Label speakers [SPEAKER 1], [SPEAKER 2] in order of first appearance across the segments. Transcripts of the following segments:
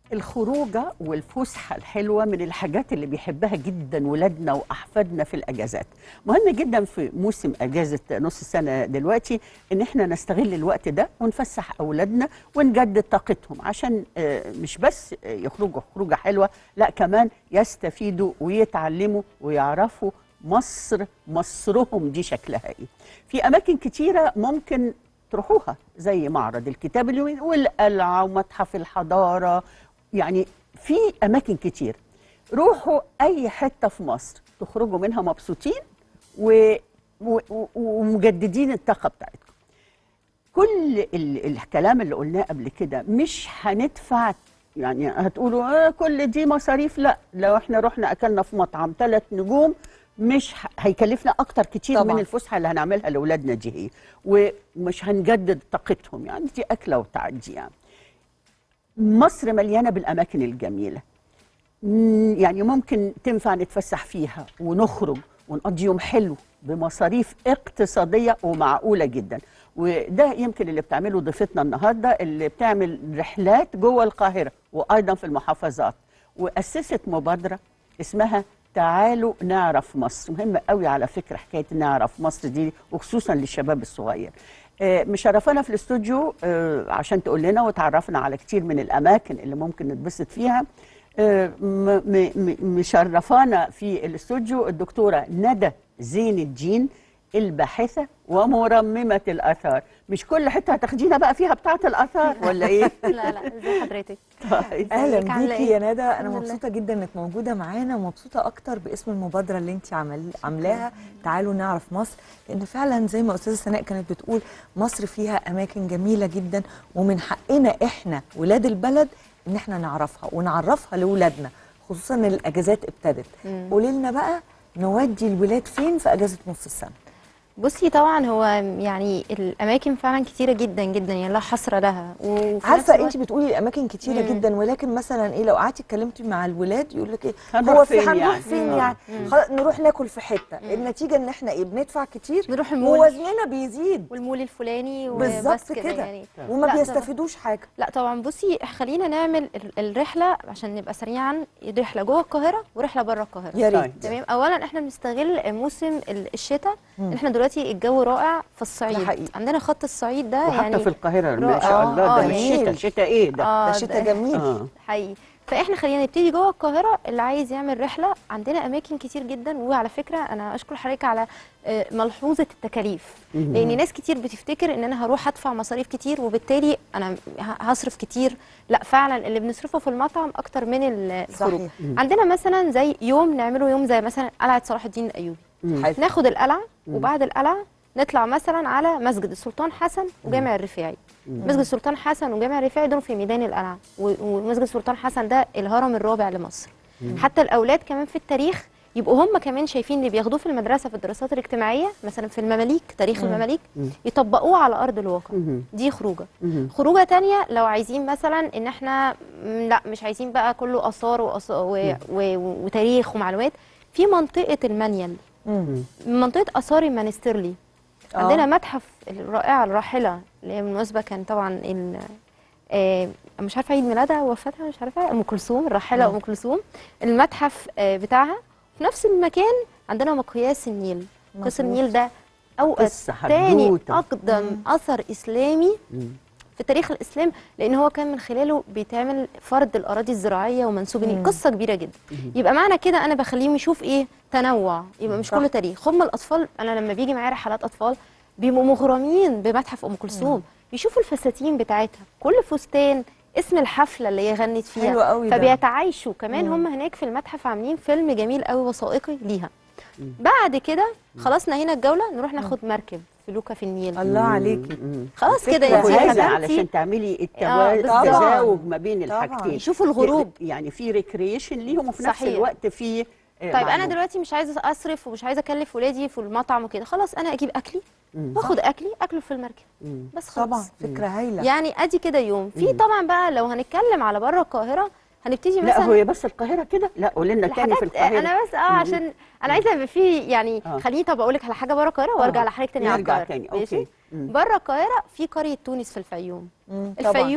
[SPEAKER 1] الخروجه والفسحه الحلوه من الحاجات اللي بيحبها جدا ولادنا واحفادنا في الاجازات مهم جدا في موسم اجازه نص السنه دلوقتي ان احنا نستغل الوقت ده ونفسح اولادنا ونجدد طاقتهم عشان آه، مش بس آه، يخرجوا خروجه حلوه لا كمان يستفيدوا ويتعلموا ويعرفوا مصر مصرهم دي شكلها ايه في اماكن كتيره ممكن تروحوها زي معرض الكتاب اليومين والقلعه ومتحف الحضاره يعني في اماكن كتير روحوا اي حته في مصر تخرجوا منها مبسوطين و... و... و- ومجددين الطاقه بتاعتكم كل ال... الكلام اللي قلناه قبل كده مش هندفع يعني هتقولوا آه كل دي مصاريف لا لو احنا رحنا اكلنا في مطعم ثلاث نجوم مش ه- هيكلفنا اكتر كتير
[SPEAKER 2] طبعاً.
[SPEAKER 1] من الفسحه اللي هنعملها لاولادنا دي هي ومش هنجدد طاقتهم يعني دي اكله وتعدي يعني مصر مليانه بالاماكن الجميله مم، يعني ممكن تنفع نتفسح فيها ونخرج ونقضي يوم حلو بمصاريف اقتصاديه ومعقوله جدا وده يمكن اللي بتعمله ضيفتنا النهارده اللي بتعمل رحلات جوه القاهره وايضا في المحافظات واسست مبادره اسمها تعالوا نعرف مصر مهمه قوي على فكره حكايه نعرف مصر دي وخصوصا للشباب الصغير آه، مشرفانا في الاستوديو آه، عشان تقول لنا وتعرفنا على كتير من الاماكن اللي ممكن نتبسط فيها آه، م- م- م- مشرفانا في الاستوديو الدكتوره ندى زين الدين الباحثه ومرممه الاثار مش كل حته هتاخدينا بقى فيها بتاعه الاثار ولا ايه
[SPEAKER 3] لا لا ازي حضرتك
[SPEAKER 1] طيب.
[SPEAKER 2] اهلا
[SPEAKER 3] ازيك، عاملة
[SPEAKER 2] بيكي
[SPEAKER 3] ايه؟
[SPEAKER 2] يا ندى انا
[SPEAKER 3] الحمد لله.
[SPEAKER 2] مبسوطه جدا انك موجوده معانا ومبسوطه اكتر باسم المبادره اللي انت عمل عاملاها تعالوا نعرف مصر لان فعلا زي ما استاذه سناء كانت بتقول مصر فيها اماكن جميله جدا ومن حقنا احنا ولاد البلد ان احنا نعرفها ونعرفها لاولادنا خصوصا ان الاجازات ابتدت
[SPEAKER 3] مم.
[SPEAKER 2] قولي لنا بقى نودي الولاد فين في اجازه نص السنه
[SPEAKER 3] بصي طبعا هو يعني الاماكن فعلا كتيره جدا جدا يعني لا حصر لها وفي نفس
[SPEAKER 2] عارفه
[SPEAKER 3] الوقت-
[SPEAKER 2] انت بتقولي الاماكن كتيره
[SPEAKER 3] مم.
[SPEAKER 2] جدا ولكن مثلا ايه لو قعدتي اتكلمتي مع الولاد يقول لك ايه
[SPEAKER 1] هنروح
[SPEAKER 2] هو في
[SPEAKER 1] فين
[SPEAKER 2] هنروح
[SPEAKER 1] يعني؟
[SPEAKER 2] فين
[SPEAKER 1] مم.
[SPEAKER 2] يعني
[SPEAKER 3] مم.
[SPEAKER 2] خلاص نروح ناكل في حته النتيجه ان احنا ايه بندفع كتير
[SPEAKER 3] نروح المول
[SPEAKER 2] ووزننا بيزيد
[SPEAKER 3] والمول الفلاني
[SPEAKER 2] بالظبط
[SPEAKER 3] وبس كده
[SPEAKER 2] كده.
[SPEAKER 3] يعني
[SPEAKER 2] وما
[SPEAKER 3] لا، طبعاً.
[SPEAKER 2] بيستفيدوش حاجه
[SPEAKER 3] لا طبعا بصي خلينا نعمل ال- الرحله عشان نبقى سريعا رحله جوه القاهره ورحله بره القاهره
[SPEAKER 2] يا
[SPEAKER 1] طيب.
[SPEAKER 2] ريت
[SPEAKER 3] تمام اولا احنا بنستغل موسم ال- الشتاء
[SPEAKER 2] مم.
[SPEAKER 3] ان احنا دلوقتي الجو رائع في الصعيد
[SPEAKER 2] ده حقيقي.
[SPEAKER 3] عندنا خط الصعيد ده
[SPEAKER 1] وحتى
[SPEAKER 3] يعني
[SPEAKER 1] في القاهره ما
[SPEAKER 3] رائع.
[SPEAKER 1] شاء الله
[SPEAKER 3] آه،
[SPEAKER 1] ده مش
[SPEAKER 2] يعني-
[SPEAKER 1] شتاء شتاء ايه ده
[SPEAKER 3] آه،
[SPEAKER 2] ده شتاء جميل
[SPEAKER 1] اه
[SPEAKER 3] حقيقي فاحنا خلينا نبتدي جوه القاهره اللي عايز يعمل رحله عندنا اماكن كتير جدا وعلى فكره انا اشكر حضرتك على آه، ملحوظه التكاليف
[SPEAKER 1] مهم.
[SPEAKER 3] لان ناس كتير بتفتكر ان انا هروح ادفع مصاريف كتير وبالتالي انا ه- هصرف كتير لا فعلا اللي بنصرفه في المطعم اكتر من ال- الخروج
[SPEAKER 2] صحيح
[SPEAKER 3] عندنا مثلا زي يوم نعمله يوم زي مثلا قلعه صلاح الدين الايوبي
[SPEAKER 1] مم.
[SPEAKER 2] حلو
[SPEAKER 3] ناخد القلعه وبعد القلعه نطلع مثلا على مسجد السلطان حسن وجامع الرفاعي مسجد السلطان حسن وجامع الرفاعي دول في ميدان القلعه و- ومسجد السلطان حسن ده الهرم الرابع لمصر حتى الاولاد كمان في التاريخ يبقوا هم كمان شايفين اللي بياخدوه في المدرسه في الدراسات الاجتماعيه مثلا في المماليك تاريخ
[SPEAKER 2] مم.
[SPEAKER 3] المماليك
[SPEAKER 1] مم.
[SPEAKER 3] يطبقوه على ارض الواقع
[SPEAKER 1] مهم.
[SPEAKER 3] دي خروجه
[SPEAKER 1] مهم.
[SPEAKER 3] خروجه تانية لو عايزين مثلا ان احنا م، لا مش عايزين بقى كله اثار وأص- و... و... وتاريخ ومعلومات في منطقه المانيال
[SPEAKER 2] مم.
[SPEAKER 3] منطقه اثار المانسترلي
[SPEAKER 2] آه.
[SPEAKER 3] عندنا متحف الرائعه الراحله اللي هي بالمناسبه كان طبعا ال... آه مش عارفه عيد ميلادها ووفاتها مش عارفه ام كلثوم الراحله
[SPEAKER 2] مم.
[SPEAKER 3] ام كلثوم المتحف آه بتاعها في نفس المكان عندنا مقياس النيل مقياس
[SPEAKER 2] مظبوط.
[SPEAKER 3] النيل ده او
[SPEAKER 1] قصة
[SPEAKER 3] تاني
[SPEAKER 1] حدوتة.
[SPEAKER 3] اقدم
[SPEAKER 2] مم.
[SPEAKER 3] اثر اسلامي
[SPEAKER 1] مم.
[SPEAKER 3] في تاريخ الاسلام لان هو كان من خلاله بيتعمل فرض الاراضي الزراعيه ومنسوب النيل
[SPEAKER 2] مم.
[SPEAKER 3] قصه كبيره جدا يبقى معنى كده انا بخليهم يشوف ايه تنوع يبقى مش
[SPEAKER 2] صح.
[SPEAKER 3] كله تاريخ هم الاطفال انا لما بيجي معايا رحلات اطفال بيبقوا مغرمين بمتحف ام كلثوم بيشوفوا الفساتين بتاعتها كل فستان اسم الحفله اللي هي غنت فيها
[SPEAKER 2] حلو قوي ده.
[SPEAKER 3] فبيتعايشوا كمان
[SPEAKER 2] مم.
[SPEAKER 3] هم هناك في المتحف عاملين فيلم جميل قوي وثائقي ليها بعد كده خلصنا هنا الجوله نروح ناخد مركب في لوكا في النيل
[SPEAKER 2] الله عليكي
[SPEAKER 1] مم.
[SPEAKER 3] خلاص كده
[SPEAKER 2] فكرة
[SPEAKER 3] انت
[SPEAKER 2] كويسة
[SPEAKER 1] كويسه
[SPEAKER 3] خدمتي
[SPEAKER 1] علشان تعملي
[SPEAKER 3] آه،
[SPEAKER 1] التوا-
[SPEAKER 3] طبعاً.
[SPEAKER 1] التزاوج ما بين
[SPEAKER 2] طبعاً.
[SPEAKER 1] الحاجتين
[SPEAKER 3] يشوفوا الغروب
[SPEAKER 1] يعني في ريكريشن ليهم وفي نفس
[SPEAKER 3] صحيح.
[SPEAKER 1] الوقت في آه،
[SPEAKER 3] طيب انا
[SPEAKER 1] معلومة.
[SPEAKER 3] دلوقتي مش عايزه اصرف ومش عايزه اكلف ولادي في المطعم وكده خلاص انا اجيب اكلي
[SPEAKER 1] مم.
[SPEAKER 3] واخد اكلي اكله في المركب
[SPEAKER 1] مم.
[SPEAKER 3] بس خلاص
[SPEAKER 2] طبعا فكره هايله
[SPEAKER 3] يعني ادي كده يوم في طبعا بقى لو هنتكلم على بره القاهره هنبتدي
[SPEAKER 1] لا
[SPEAKER 3] مثلا
[SPEAKER 1] هو بس القاهره كده لا قولي لنا تاني في
[SPEAKER 3] الحاجات
[SPEAKER 1] القاهره
[SPEAKER 3] انا بس اه عشان انا عايزه يبقى في يعني
[SPEAKER 1] آه.
[SPEAKER 3] خليني طب اقول لك على حاجه بره القاهره وارجع
[SPEAKER 1] آه.
[SPEAKER 3] لحضرتك تاني على
[SPEAKER 1] نرجع
[SPEAKER 3] القاهره
[SPEAKER 1] تاني
[SPEAKER 3] ماشي؟
[SPEAKER 1] اوكي مم.
[SPEAKER 3] بره القاهره في قريه تونس في الفيوم
[SPEAKER 2] مم. طبعاً.
[SPEAKER 3] الفيوم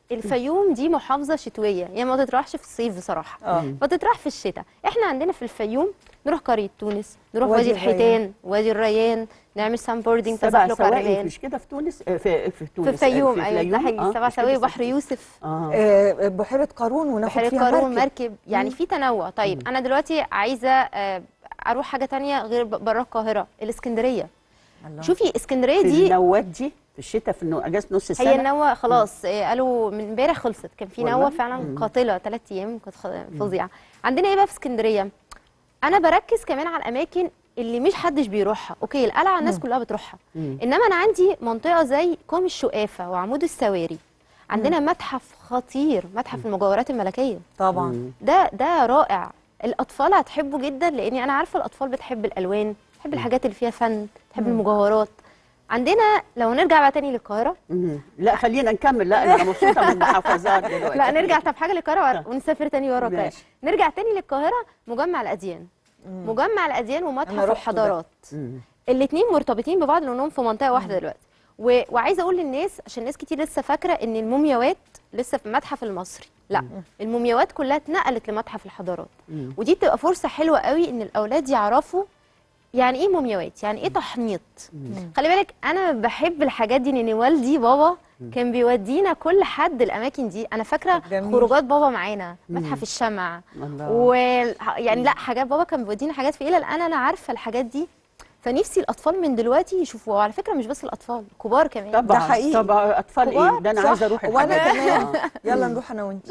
[SPEAKER 3] الفيوم دي محافظه شتويه يعني ما تطرحش في الصيف بصراحه
[SPEAKER 2] اه
[SPEAKER 3] فتطرح في الشتاء احنا عندنا في الفيوم نروح قريه تونس نروح
[SPEAKER 2] وادي
[SPEAKER 3] وادي الحيتان وادي الريان نعمل سان بوردنج
[SPEAKER 1] سبع
[SPEAKER 3] تزحلق على
[SPEAKER 1] سواقي
[SPEAKER 3] الريان
[SPEAKER 1] مش كده في تونس آه، في في تونس
[SPEAKER 3] في الفيوم
[SPEAKER 1] آه،
[SPEAKER 3] ايوه ده حقيقي
[SPEAKER 1] آه،
[SPEAKER 3] سبع
[SPEAKER 1] مش كده
[SPEAKER 3] سواقي
[SPEAKER 1] في-
[SPEAKER 3] بحر يوسف
[SPEAKER 1] اه
[SPEAKER 2] آه، بحيره قارون وناخد
[SPEAKER 3] بحيره
[SPEAKER 2] فيها
[SPEAKER 3] قارون
[SPEAKER 2] مركب.
[SPEAKER 3] مركب يعني في تنوع طيب انا دلوقتي عايزه آه، اروح حاجه تانية غير ب- بره القاهره الاسكندريه
[SPEAKER 2] الله.
[SPEAKER 3] شوفي اسكندريه
[SPEAKER 1] في
[SPEAKER 3] دي
[SPEAKER 1] النوات دي في الشتاء في النو- اجازه نص السنه
[SPEAKER 3] هي النوة خلاص آه، قالوا من امبارح خلصت كان في
[SPEAKER 1] والله؟
[SPEAKER 3] نوة فعلا قاتلة ثلاث ايام كانت خ- فظيعة عندنا ايه بقى في اسكندرية انا بركز كمان على الاماكن اللي مش حدش بيروحها اوكي القلعة الناس كلها بتروحها
[SPEAKER 1] مم.
[SPEAKER 3] انما انا عندي منطقة زي كوم الشقافة وعمود السواري عندنا متحف خطير متحف المجوهرات الملكية
[SPEAKER 2] طبعا
[SPEAKER 3] ده ده رائع الاطفال هتحبه جدا لاني انا عارفه الاطفال بتحب الالوان بتحب الحاجات اللي فيها فن بتحب المجوهرات عندنا لو نرجع بقى تاني للقاهره
[SPEAKER 1] مم. لا خلينا نكمل لا انا مبسوطه من المحافظات دلوقتي
[SPEAKER 3] لا نرجع طب حاجه للقاهره ونسافر تاني ورا القاهره
[SPEAKER 1] ماشي.
[SPEAKER 3] نرجع تاني للقاهره مجمع الاديان مجمع الاديان
[SPEAKER 2] أنا
[SPEAKER 3] ومتحف
[SPEAKER 2] رحت
[SPEAKER 3] الحضارات
[SPEAKER 1] مم.
[SPEAKER 3] الاثنين مرتبطين ببعض لانهم في منطقه واحده دلوقتي و... وعايزه اقول للناس عشان ناس كتير لسه فاكره ان المومياوات لسه في المتحف المصري لا المومياوات كلها اتنقلت لمتحف الحضارات
[SPEAKER 1] مم.
[SPEAKER 3] ودي بتبقى فرصه حلوه قوي ان الاولاد يعرفوا يعني ايه مومياوات يعني ايه تحنيط خلي بالك انا بحب الحاجات دي لان والدي بابا كان بيودينا كل حد الاماكن دي انا فاكره
[SPEAKER 2] جميل.
[SPEAKER 3] خروجات بابا معانا متحف الشمع
[SPEAKER 1] الله
[SPEAKER 3] و يعني لا حاجات بابا كان بيودينا حاجات في الى الان انا عارفه الحاجات دي فنفسي الاطفال من دلوقتي يشوفوها وعلى فكره مش بس الاطفال كبار كمان
[SPEAKER 1] طبعا
[SPEAKER 2] ده حقيقي.
[SPEAKER 1] طبعا اطفال
[SPEAKER 3] كبار،
[SPEAKER 1] ايه ده انا
[SPEAKER 2] صح.
[SPEAKER 1] عايزه اروح
[SPEAKER 2] وانا
[SPEAKER 1] الحاجات دي.
[SPEAKER 2] كمان
[SPEAKER 1] آه.
[SPEAKER 2] يلا نروح انا وانت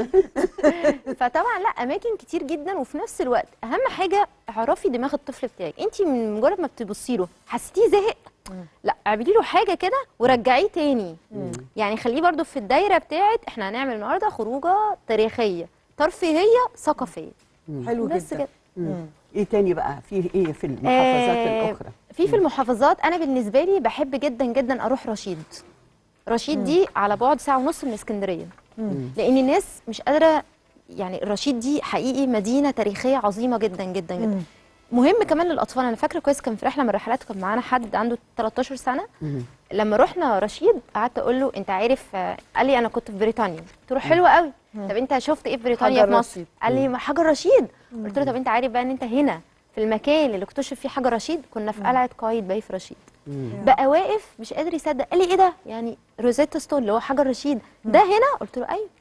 [SPEAKER 3] فطبعا لا اماكن كتير جدا وفي نفس الوقت اهم حاجه اعرفي دماغ الطفل بتاعك انت من مجرد ما بتبصي له حسيتيه زهق لا اعملي له حاجه كده ورجعيه تاني يعني خليه برضو في الدايره بتاعت احنا هنعمل النهارده خروجه تاريخيه ترفيهيه ثقافيه
[SPEAKER 2] حلو
[SPEAKER 3] بس
[SPEAKER 2] جدا
[SPEAKER 3] كده
[SPEAKER 1] مم. ايه تاني بقى في ايه في المحافظات
[SPEAKER 3] آه،
[SPEAKER 1] الاخرى
[SPEAKER 3] في في المحافظات انا بالنسبه لي بحب جدا جدا اروح رشيد رشيد دي على بعد ساعه ونص من اسكندريه لان الناس مش قادره يعني رشيد دي حقيقي مدينه تاريخيه عظيمه جدا جدا جدا مهم كمان للاطفال انا فاكره كويس كان في رحله من الرحلات كان معانا حد عنده 13 سنه
[SPEAKER 1] مم.
[SPEAKER 3] لما رحنا رشيد قعدت اقول له انت عارف آه، قال لي انا كنت في بريطانيا قلت له حلو قوي طب انت شفت ايه في بريطانيا
[SPEAKER 2] حجر
[SPEAKER 3] في مصر
[SPEAKER 2] رشيد.
[SPEAKER 3] قال لي ما حجر رشيد قلت له طب انت عارف بقى ان انت هنا في المكان اللي اكتشف فيه حجر رشيد كنا في قلعه قايد باي في رشيد
[SPEAKER 1] مم.
[SPEAKER 3] بقى واقف مش قادر يصدق قال لي ايه ده يعني روزيتا ستون اللي هو حجر رشيد ده هنا قلت له ايوه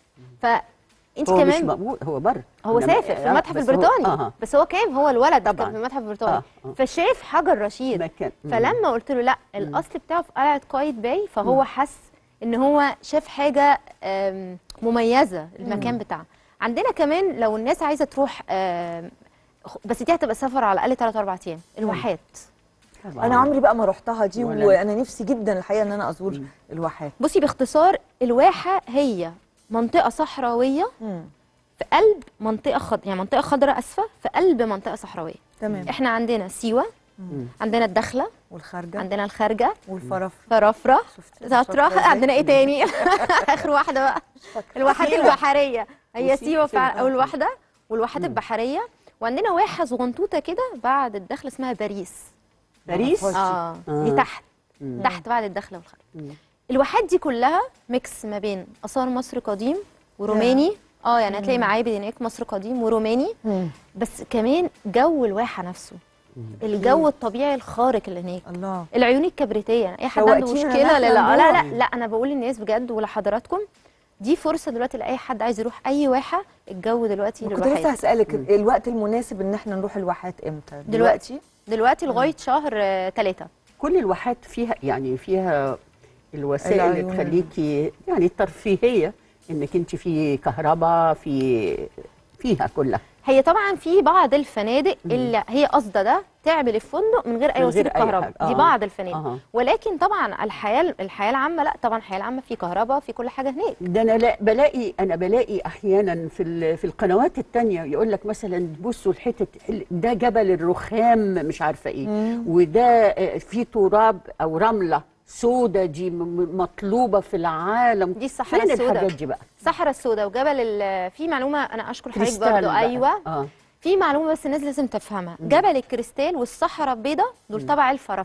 [SPEAKER 3] فانت
[SPEAKER 1] هو مش
[SPEAKER 3] كمان
[SPEAKER 1] مقبول هو بره
[SPEAKER 3] هو
[SPEAKER 1] إنما-
[SPEAKER 3] سافر في
[SPEAKER 1] آه،
[SPEAKER 3] المتحف
[SPEAKER 1] بس هو-
[SPEAKER 3] البريطاني
[SPEAKER 1] آه.
[SPEAKER 3] بس هو كان هو الولد
[SPEAKER 1] طبعاً.
[SPEAKER 3] كان في المتحف البريطاني
[SPEAKER 1] آه، آه.
[SPEAKER 3] فشاف حجر رشيد
[SPEAKER 1] مكان مم.
[SPEAKER 3] فلما قلت له لا الاصل بتاعه في قلعه قايد باي فهو حس ان هو شاف حاجه آم، مميزه المكان بتاعها عندنا كمان لو الناس عايزه تروح آم، خ- بس دي هتبقى سفر على الاقل 3 4 ايام الواحات
[SPEAKER 1] طبعاً.
[SPEAKER 2] انا عمري بقى ما رحتها دي
[SPEAKER 1] ولا
[SPEAKER 2] وانا نفسي جدا الحقيقه ان انا ازور الواحات
[SPEAKER 3] بصي باختصار الواحه هي منطقه صحراويه
[SPEAKER 2] مم.
[SPEAKER 3] في قلب منطقه خض... يعني منطقه خضراء اسفه في قلب منطقه صحراويه
[SPEAKER 2] تمام
[SPEAKER 3] احنا عندنا سيوه
[SPEAKER 1] مم.
[SPEAKER 3] عندنا الدخله
[SPEAKER 2] والخارجه
[SPEAKER 3] عندنا الخارجه
[SPEAKER 2] والفرف
[SPEAKER 3] فرافره
[SPEAKER 2] شفتي؟
[SPEAKER 3] شاطره
[SPEAKER 2] شاطرة إزاي؟
[SPEAKER 3] عندنا ايه تاني اخر واحده بقى الواحات
[SPEAKER 1] سيوة.
[SPEAKER 3] البحريه هي
[SPEAKER 1] وسيوة
[SPEAKER 3] سيوه
[SPEAKER 1] فين
[SPEAKER 3] فعلا
[SPEAKER 1] بقى؟
[SPEAKER 3] اول واحده والواحات البحريه وعندنا واحه صغنطوطه كده بعد الدخل اسمها باريس
[SPEAKER 1] باريس
[SPEAKER 2] معرفهاش.
[SPEAKER 3] اه دي
[SPEAKER 1] آه.
[SPEAKER 3] تحت
[SPEAKER 1] مم.
[SPEAKER 3] تحت بعد الدخله والخارج
[SPEAKER 1] مم.
[SPEAKER 3] الواحات دي كلها ميكس ما بين اثار مصر قديم وروماني اه يعني هتلاقي معابد هناك مصر قديم وروماني
[SPEAKER 2] مم.
[SPEAKER 3] بس كمان جو الواحه نفسه الجو الطبيعي الخارق اللي هناك
[SPEAKER 2] الله
[SPEAKER 3] العيون الكبريتيه يعني اي حد عنده
[SPEAKER 2] شوقتينا
[SPEAKER 3] مشكله لا
[SPEAKER 2] نحن
[SPEAKER 3] لا لا,
[SPEAKER 2] نروح.
[SPEAKER 3] لا لا انا بقول للناس بجد ولحضراتكم دي فرصه دلوقتي لاي حد عايز يروح اي واحه الجو دلوقتي
[SPEAKER 2] كنت لسه
[SPEAKER 3] للواحات
[SPEAKER 2] هسالك الوقت المناسب ان احنا نروح الواحات امتى
[SPEAKER 3] دلوقتي دلوقتي لغايه شهر ثلاثة
[SPEAKER 1] كل الواحات فيها يعني فيها الوسائل اللي
[SPEAKER 2] العيون.
[SPEAKER 1] تخليكي يعني الترفيهيه انك انت في كهرباء في فيها كلها
[SPEAKER 3] هي طبعا في بعض الفنادق اللي هي قصده ده تعمل الفندق من غير اي
[SPEAKER 1] من
[SPEAKER 3] وسيله
[SPEAKER 1] غير أي
[SPEAKER 3] كهرباء
[SPEAKER 1] حاجة.
[SPEAKER 3] دي
[SPEAKER 1] آه.
[SPEAKER 3] بعض الفنادق
[SPEAKER 1] أها.
[SPEAKER 3] ولكن طبعا الحياه الحياه العامه لا طبعا الحياه العامه في كهرباء في كل حاجه هناك
[SPEAKER 1] ده انا لا بلاقي انا بلاقي احيانا في ال- في القنوات التانية يقول لك مثلا بصوا الحتت ده جبل الرخام مش عارفه ايه وده آه، فيه تراب او رمله سودة دي م- م- مطلوبه في العالم
[SPEAKER 3] دي الصحراء
[SPEAKER 1] فين
[SPEAKER 3] السوداء.
[SPEAKER 1] الحاجات دي بقى
[SPEAKER 3] الصحراء السوداء وجبل ال- في معلومه انا اشكر حضرتك
[SPEAKER 1] كريستال
[SPEAKER 3] برضو
[SPEAKER 1] بقى.
[SPEAKER 3] ايوه
[SPEAKER 1] اه
[SPEAKER 3] في معلومه بس الناس لازم تفهمها جبل الكريستال والصحراء البيضاء دول تبع الفرافره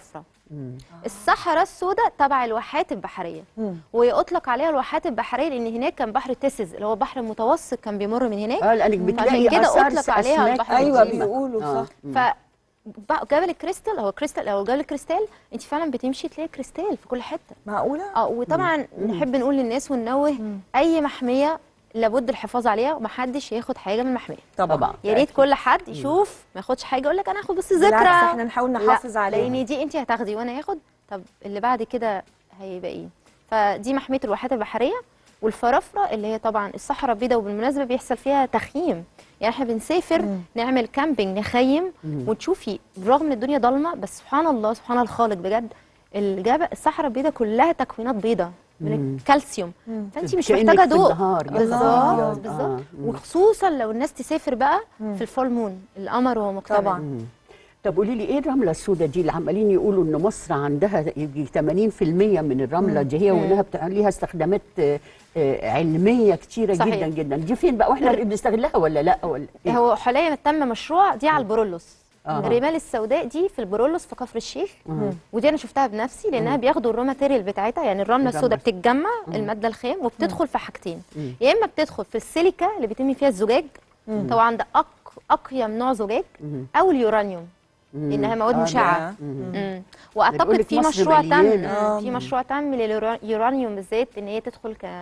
[SPEAKER 3] الصحراء السوداء تبع الواحات البحريه
[SPEAKER 2] مم.
[SPEAKER 3] ويطلق عليها الواحات البحريه لان هناك كان بحر تيسز اللي هو بحر متوسط كان بيمر من هناك
[SPEAKER 1] اه لانك بتلاقي
[SPEAKER 3] كده
[SPEAKER 1] اثار
[SPEAKER 3] أطلق عليها
[SPEAKER 1] أسماك
[SPEAKER 3] البحر
[SPEAKER 2] ايوه
[SPEAKER 3] القديمة.
[SPEAKER 2] بيقولوا
[SPEAKER 1] آه.
[SPEAKER 2] صح
[SPEAKER 3] ف بقى جبل الكريستال هو كريستال هو جبل الكريستال انت فعلا بتمشي تلاقي كريستال في كل حته
[SPEAKER 2] معقوله
[SPEAKER 3] اه وطبعا نحب نقول للناس وننوه اي محميه لابد الحفاظ عليها ومحدش ياخد حاجه من المحميه
[SPEAKER 2] طبعا,
[SPEAKER 1] طبعا
[SPEAKER 3] يا ريت كل حد يشوف ما ياخدش حاجه يقول لك انا هاخد بس
[SPEAKER 2] بالعكس
[SPEAKER 3] ذكرى
[SPEAKER 2] احنا نحاول نحافظ
[SPEAKER 3] لا،
[SPEAKER 2] عليها
[SPEAKER 3] لان دي انت هتاخدي وانا هاخد طب اللي بعد كده هيبقى ايه فدي محميه الواحات البحريه والفرافره اللي هي طبعا الصحراء البيضاء وبالمناسبه بيحصل فيها تخييم يعني احنا بنسافر
[SPEAKER 2] مم.
[SPEAKER 3] نعمل كامبينج نخيم وتشوفي بالرغم ان الدنيا ضلمه بس سبحان الله سبحان الخالق بجد الجبل الصحراء البيضاء كلها تكوينات بيضاء من الكالسيوم فانت مش
[SPEAKER 1] كأنك
[SPEAKER 3] محتاجه
[SPEAKER 1] في
[SPEAKER 3] ضوء
[SPEAKER 1] النهار، يا
[SPEAKER 3] بالظبط
[SPEAKER 1] خبر.
[SPEAKER 3] بالظبط
[SPEAKER 1] آه.
[SPEAKER 3] وخصوصا لو الناس تسافر بقى في الفول مون القمر وهو مكتمل
[SPEAKER 2] طبعا
[SPEAKER 1] طب قولي لي ايه الرمله السوداء دي اللي عمالين يقولوا ان مصر عندها يجي 80% من الرمله دي هي وانها بتاع ليها استخدامات آه، آه، علميه كتيره
[SPEAKER 3] صحيح.
[SPEAKER 1] جدا جدا دي فين بقى واحنا بنستغلها ولا لا ولا إيه؟
[SPEAKER 3] هو حاليا تم مشروع دي على البرولوس
[SPEAKER 1] آه.
[SPEAKER 3] الرمال السوداء دي في البرولوس في كفر الشيخ ودي انا شفتها بنفسي لانها بياخدوا الرو ماتيريال بتاعتها يعني الرمله
[SPEAKER 1] الرملة.
[SPEAKER 3] السوداء بتتجمع الماده الخام وبتدخل في حاجتين يا اما بتدخل في السيليكا اللي بيتم فيها الزجاج طبعا ده أق... اقيم نوع زجاج او اليورانيوم لانها مواد
[SPEAKER 2] آه،
[SPEAKER 3] مشعه
[SPEAKER 2] ده.
[SPEAKER 3] مم.
[SPEAKER 1] بيقول
[SPEAKER 3] واعتقد
[SPEAKER 1] لك
[SPEAKER 3] في
[SPEAKER 1] مصر
[SPEAKER 3] مشروع تم
[SPEAKER 1] مليانة.
[SPEAKER 2] آه.
[SPEAKER 3] في مشروع تم لليورانيوم بالذات ان هي تدخل ك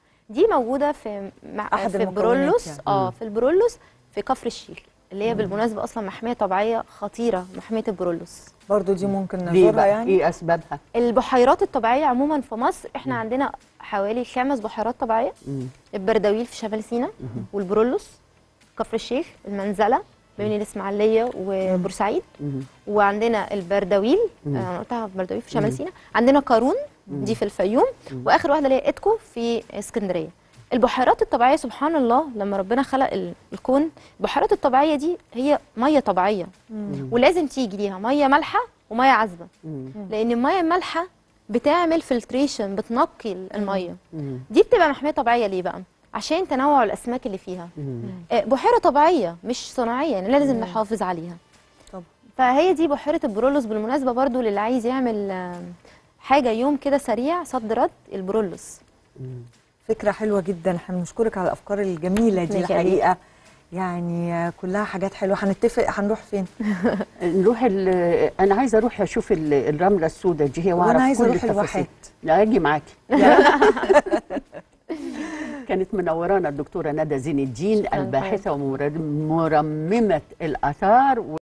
[SPEAKER 3] دي موجوده في مع
[SPEAKER 2] أحد
[SPEAKER 3] في
[SPEAKER 2] المكونات
[SPEAKER 3] البرولوس
[SPEAKER 2] يعني.
[SPEAKER 3] اه في البرولوس في كفر الشيخ اللي هي بالمناسبه اصلا محميه طبيعيه خطيره محميه البرولوس
[SPEAKER 2] برضو دي ممكن
[SPEAKER 1] ليه
[SPEAKER 2] نزورها
[SPEAKER 1] بقى
[SPEAKER 2] يعني
[SPEAKER 1] ايه اسبابها
[SPEAKER 3] البحيرات الطبيعيه عموما في مصر احنا عندنا حوالي خمس بحيرات طبيعيه البردويل في شمال سيناء والبرولوس كفر الشيخ المنزله ما بين الاسماعيليه وبورسعيد وعندنا البردويل آه، انا قلتها البردويل في شمال سيناء عندنا قارون دي في الفيوم واخر واحده اللي هي اتكو في اسكندريه البحيرات الطبيعيه سبحان الله لما ربنا خلق ال- الكون البحيرات الطبيعيه دي هي ميه طبيعيه ولازم تيجي ليها ميه مالحه وميه عذبه لان الميه المالحه بتعمل فلتريشن بتنقي الميه دي بتبقى محميه طبيعيه ليه بقى عشان تنوع الاسماك اللي فيها آه، بحيره طبيعيه مش صناعيه يعني لازم نحافظ عليها
[SPEAKER 2] طب.
[SPEAKER 3] فهي دي بحيره البرولوس بالمناسبه برضو للي عايز يعمل آه، حاجه يوم كده سريع صد رد البرولوس
[SPEAKER 2] فكره حلوه جدا احنا بنشكرك على الافكار الجميله دي
[SPEAKER 3] الله يخليك.
[SPEAKER 2] الحقيقه يعني آه، كلها حاجات حلوه هنتفق هنروح فين
[SPEAKER 1] نروح ال- انا عايزه اروح اشوف ال- الرمله السوداء دي هي واعرف
[SPEAKER 2] وانا عايزه
[SPEAKER 1] كل
[SPEAKER 2] اروح
[SPEAKER 1] التفاصيل.
[SPEAKER 2] الواحات
[SPEAKER 1] لا اجي معاكي كانت منورانا الدكتوره ندى زين الدين
[SPEAKER 3] شكراً
[SPEAKER 1] الباحثه ومرممه الاثار